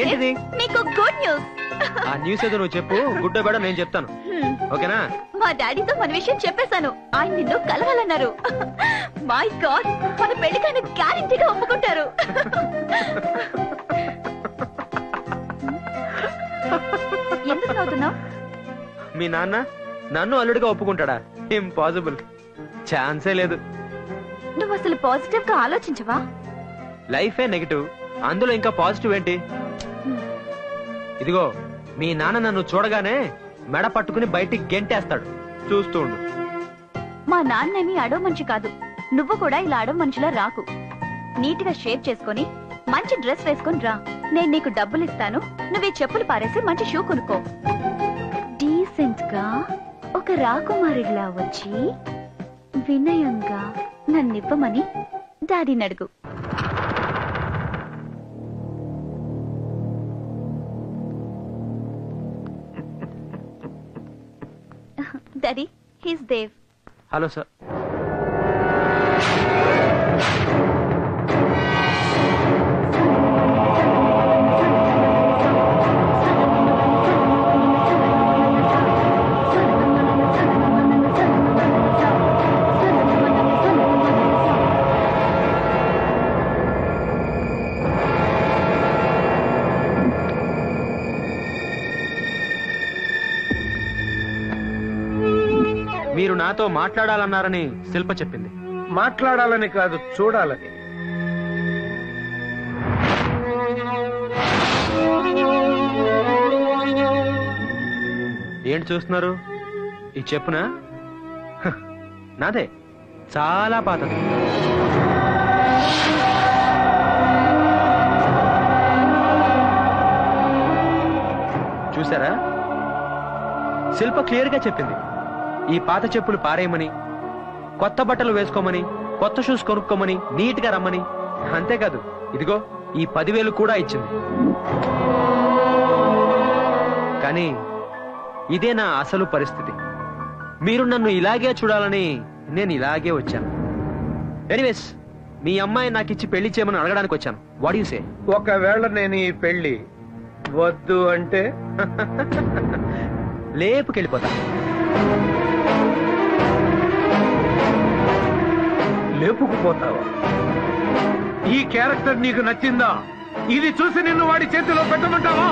ఏంటిది? మీకు good news ఆ న్యూస్ ఏదో నువ్వు చెప్పు గుడ్డ బేడ నేను చెప్తాను ఓకేనా మా డాడీతో మన విషయం చెప్పేశాను ఆయన నిన్ను కలవాలన్నారు మై గాడ్ మన పెళ్లికైనా గ్యారెంటీగా ఒప్పుకుంటారు ఎందుకు నవ్వుతున్నావు మీ నాన్న నన్ను అల్లుడిగా ఒప్పుకుంటాడా ఇంపాసిబుల్ ఛాన్సే లేదు నువ్వు అసలు పాజిటివ్ గా ఆలోచించవా లైఫే నెగిటివ్ అందులో ఇంకా పాజిటివ్ ఏంటి ఇదిగో మీ నాన్న నన్ను చూడగానే మెడ పట్టుకుని బయటికి గెంటేస్తాడు చూస్తూ ఉండు మా నాన్నేమి అడో మనిషి కాదు నువ్వు కూడా ఇలా అడో మనిషిలా రాకు నీట్ గా షేప్ చేసుకొని మంచి డ్రెస్ వేసుకొని రా నేను నీకు డబ్బులు ఇస్తాను నువ్వు ఈ చెప్పులు పారేసి మంచి షూ కొనుక్కో డీసెంట్ గా ఒక రాకుమారిలా వచ్చి వినయంగా నన్నివ్వమని డాడీని అడుగు daddy he's Dev hello sir మీరు నాతో మాట్లాడాలన్నారని శిల్ప చెప్పింది మాట్లాడాలని కాదు చూడాలని ఏంటి చూస్తున్నారు ఈ చెప్పునా హ, నాదే చాలా పాతది చూసారా శిల్ప క్లియర్ గా చెప్పింది ఈ పాత చెప్పులు పారేయమని కొత్త బట్టలు వేసుకోమని కొత్త షూస్ కొనుక్కోమని నీట్ గా రమ్మని అంతేకాదు ఇదిగో ఈ పదివేలు కూడా ఇచ్చింది కానీ ఇదే నా అసలు పరిస్థితి మీరు నన్ను ఇలాగే చూడాలని నేను ఇలాగే వచ్చాను ఎనీవేస్ మీ అమ్మాయి నాకు ఇచ్చి పెళ్లి చేయమని అడగడానికి వచ్చాను వాట్ యు సే ఒకవేళ నేను ఈ పెళ్లి వద్దు అంటే లేపుకెళ్ళిపోతా లేపుకుపోతావా ఈ క్యారెక్టర్ నీకు నచ్చిందా ఇది చూసి నిన్ను వాడి చేతిలో పెట్టమంటావా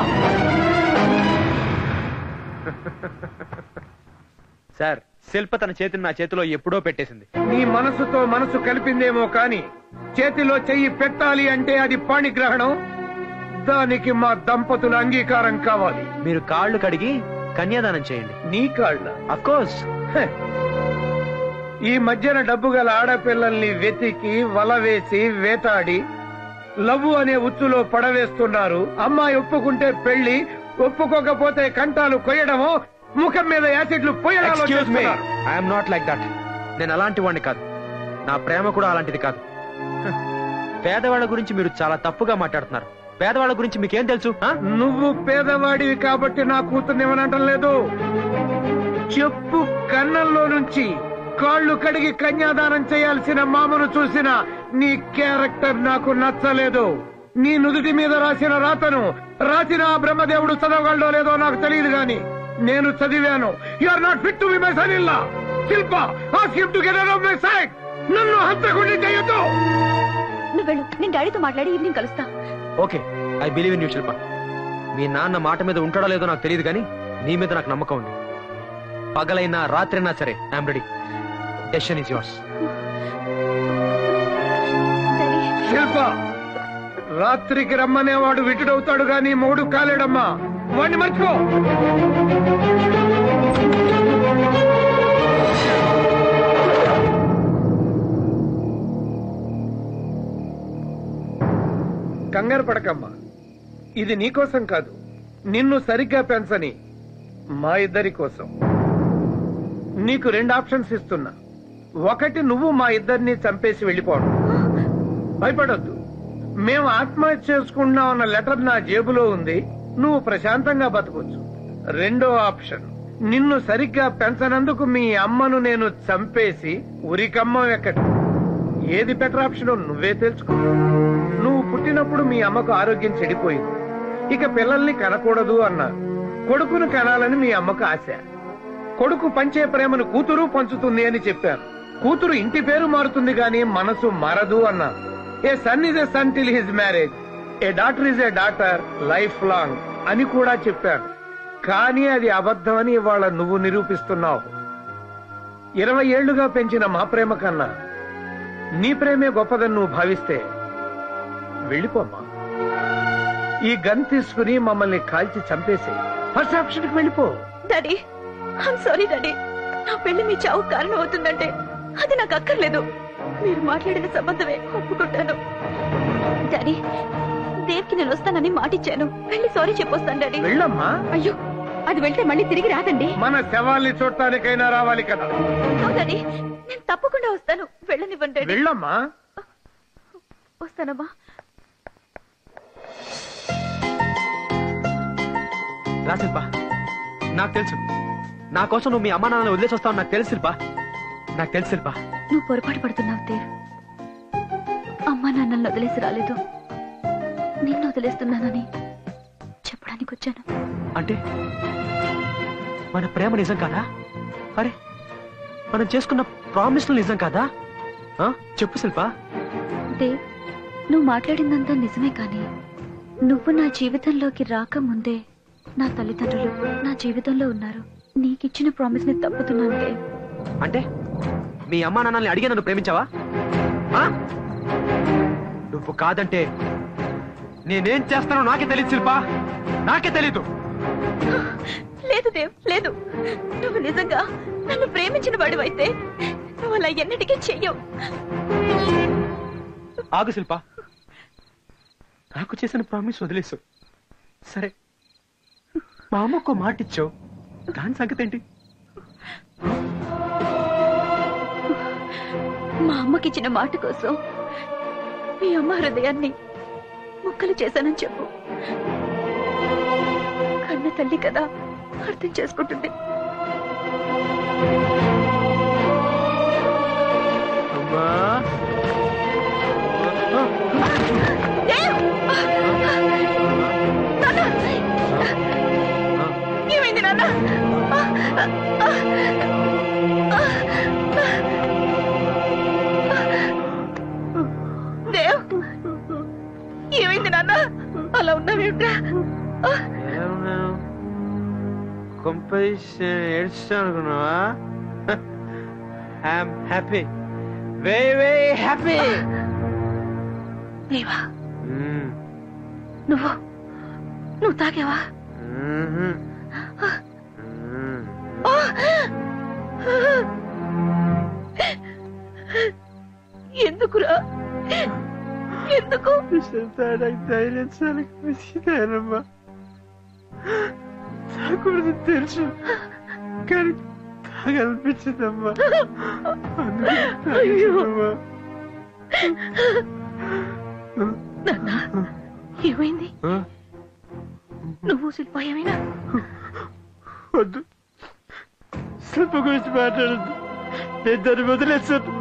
సార్ శిల్ప తన చేతిని నా చేతిలో ఎప్పుడో పెట్టేసింది నీ మనసుతో మనసు కలిపిందేమో కాని చేతిలో చెయ్యి పెట్టాలి అంటే అది పాణిగ్రహణం దానికి మా దంపతుల అంగీకారం కావాలి మీరు కాళ్ళు కడిగి కన్యాదానం చేయండి నీ కాళ్ళ అఫ్కోర్స్ హె. ఈ మధ్యన డబ్బు గల ఆడపిల్లల్ని వెతికి వల వేసి వేటాడి లవ్వు అనే ఉచ్చులో పడవేస్తున్నారు అమ్మాయి ఒప్పుకుంటే పెళ్లి ఒప్పుకోకపోతే కంటాలు కొయ్యడమో ముఖం మీద యాసిడ్లు పోయడాలో ఎక్స్క్యూజ్ మీ చేస్తున్నారు. ఐఎమ్ నాట్ లైక్ దట్ నేను అలాంటి వాడిని కాదు నా ప్రేమ కూడా అలాంటిది కాదు హ. పేదవాళ్ళ గురించి మీరు చాలా తప్పుగా మాట్లాడుతున్నారు పేదవాళ్ళ గురించి మీకేం తెలుసు ఆ? నువ్వు పేదవాడివి కాబట్టి నా కూతుర్ని ఏమనటం లేదు చెప్పు కన్నంలో నుంచి కాళ్ళు కడిగి కన్యాదానం చేయాల్సిన మామను చూసిన నీ క్యారెక్టర్ నాకు నచ్చలేదు నీ నుదుటి మీద రాసిన రాతను రాసిన ఆ బ్రహ్మదేవుడు చదవగలడో లేదో నాకు తెలియదు గాని నేను చదివాను you are not fit to be my son ఇల్లా Shilpa ask him to get out of my sight నన్ను హంతకుండా చేయొద్దు నువ్వు వెళ్ళు నేను డాడీతో మాట్లాడి ఈవినింగ్ కలుస్తా okay I believe in you Shilpa మీ నాన్న మాట మీద ఉంటాడో లేదో నాకు తెలియదు కానీ నీ మీద నాకు నమ్మకం ఉంది పగలైనా రాత్రైనా సరే I'm ready decision is yours daddy Shilpa రాత్రికి రమ్మనేవాడు విటుడవుతాడు గాని మూడు కాలేడమ్మా వాడిని మర్చిపో కంగారు పడకమ్మా ఇది నీకోసం కాదు నిన్ను సరిగ్గా పెంచని మా ఇద్దరి కోసం నీకు రెండు ఆప్షన్స్ ఇస్తున్నా ఒకటి నువ్వు మా ఇద్దరిని చంపేసి వెళ్ళిపోవడం భయపడొద్దు మేము ఆత్మహత్య చేసుకుంటున్నాం అన్న లెటర్ నా జేబులో ఉంది నువ్వు ప్రశాంతంగా బతకొచ్చు రెండో ఆప్షన్ నిన్ను సరిగ్గా పెంచనందుకు మీ అమ్మను నేను చంపేసి ఉరికమ్మ ఎక్కడు ఏది బెటర్ ఆప్షన్ నువ్వే తెలుసుకో నువ్వు పుట్టినప్పుడు మీ అమ్మకు ఆరోగ్యం చెడిపోయింది ఇక పిల్లల్ని కనకూడదు అన్నారు కొడుకును కనాలని మీ అమ్మకు ఆశ కొడుకు పంచే ప్రేమను కూతురు పంచుతుంది అని చెప్పాను కూతురు ఇంటి పేరు మారుతుంది గాని మనసు మారదు అన్నాను a son is a son till his marriage a daughter is a daughter lifelong అని కూడా చెప్పాను కానీ అది అబద్ధమని ఇవాళ నువ్వు నిరూపిస్తున్నావు ఇరవై ఏళ్లుగా పెంచిన మా ప్రేమ కన్నా నీ ప్రేమే గొప్పదని నువ్వు భావిస్తే వెళ్ళిపోమ్మా ఈ గన్ తీసుకుని మమ్మల్ని కాల్చి చంపేసి ఫస్ట్ ఆప్షన్ కి వెళ్ళిపో డాడీ ఐమ్ సారీ డాడీ నా పెళ్లి మీ చావు కారణం అవుతుందంటే అది నాకు అక్కర్లేదు మీరు మాట్లాడిన సంబంధమే ఒప్పుకుంటాను డాడీ దేవ్కి నేను వస్తానని మాటిచ్చాను వెళ్ళి సారీ చెప్పొస్తాను డాడీ వెళ్ళమ్మా అయ్యో అది వెళ్తే మళ్ళీ తిరిగి రాదండి మన శవాల్ని చూడటానికైనా రావాలి కదా నో డాడీ నేను తప్పకుండా వస్తాను వెళ్ళనివ్వండి డాడీ వెళ్ళమ్మా వస్తానమ్మా రా శిల్ప నాకు తెలుసు నా కోసం నువ్వు మీ అమ్మా నాన్నని వదిలేసి వస్తావు నాకు తెలుసు శిల్ప నాకు తెలుసు శిల్ప నువ్వు పొరపాటు పడుతున్నావు దేవ్ అమ్మా నాన్నల్ని వదిలేసి రాలేదు నిన్ను వదిలేస్తున్నానని చెప్పడానికి వచ్చాను అంటే మన ప్రేమ నిజం కాదా అరే మనం చేసుకున్న ప్రామిస్లు నిజం కాదా ఆ? చెప్పు శిల్ప దేవ్ నువ్వు మాట్లాడిందంతా నిజమే కానీ నువ్వు నా జీవితంలోకి రాకముందే నా తల్లిదండ్రులు నా జీవితంలో ఉన్నారు నీకిచ్చిన ప్రామిస్ ని తప్పుతున్నాను దేవ్ అంటే మీ అమ్మా నాన్నల్ని అడిగి నన్ను ప్రేమించావా ఆ? నువ్వు కాదంటే నేనేం చేస్తానో నాకే తెలియదు శిల్ప నాకే తెలీదు లేదు దేవ్ లేదు నువ్వు నిజంగా నన్ను ప్రేమించిన వాడివైతే నువ్వు అలా ఎన్నటికీ చెయ్యవు ఆగు శిల్ప నాకు చేసిన ప్రామిస్ వదిలేసు సరే మా అమ్మకు మాట ఇచ్చావు దాని సంగతి ఏంటి మా అమ్మకిచ్చిన మాట కోసం మీ అమ్మ హృదయాన్ని ముక్కలు చేశానని చెప్పు కన్న తల్లి కదా అర్థం చేసుకుంటుంది అమ్మా దేవ్! నాన్న! ఏమైంది నాన్న దేవ్ ఏమైంది నాన్న అలా ఉన్నావేమిట్రా ఎలా ఉన్నాను కంపెనీషన్ ఏడ్చాను అనుకున్నావా I'm happy very very happy దేవా నువ్వు నువ్వు తాగావా ఎందుకురా ఎందుకు ధైర్యం చాలా ఖుషిదానమ్మా తాకూడదు తెలుసు కానీ తాగనిపించిందమ్మా అయ్యో. నాన్న ఏమైంది నువ్వు శిల్ప ఏమైనా వద్దు శిల్ప గురించి మాట్లాడద్దు నేను దాన్ని వదిలేస్తాను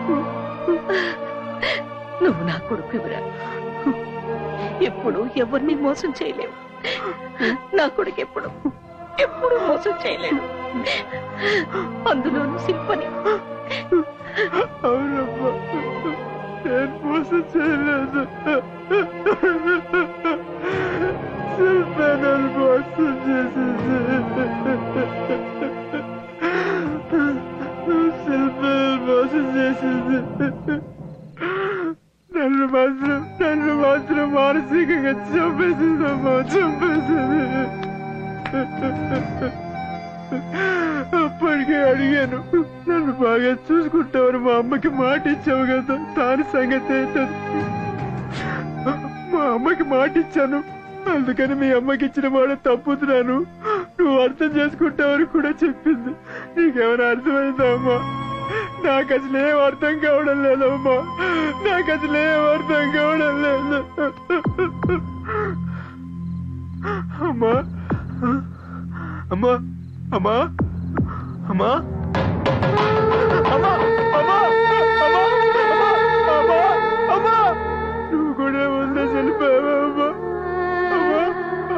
నువ్వు నా కొడుకురా ఎప్పుడు ఎవరిని మోసం చేయలేవు నా కొడుకు ఎప్పుడు ఎప్పుడు మోసం చేయలేడు అందులోను శిల్పని అవునమ్మా నేను మోసం చేయలేదు శిల్ప నన్ను మోసం చేసింది శిల్ప మోసం చేసింది నన్ను మాత్రం నన్ను మాత్రం మానసికంగా చంపేసిందమ్మా చంపేసింది అప్పటికే అడిగాను నన్ను బాగా చూసుకుంటావని మా అమ్మకి మాట ఇచ్చావు కదా దాని సంగతి ఏంటది మా అమ్మకి మాట ఇచ్చాను అందుకని మీ అమ్మకి ఇచ్చిన మాట తప్పుతున్నాను నువ్వు అర్థం చేసుకుంటావని కూడా చెప్పింది నీకేమైనా అర్థమైందా అమ్మా నాకు అసలు ఏం అర్థం కావడం లేదమ్మా నాకు అసలు ఏం అర్థం కావడం లేదు అమ్మా అమ్మా అమ్మా అమ్మా అమ్మా అమ్మా అమ్మా అమ్మా అమ్మా నువ్వు కూడా ఉందా చనిపోయావా అమ్మా అమ్మా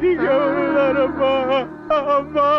తిరిగి ఉన్నారమ్మా అమ్మా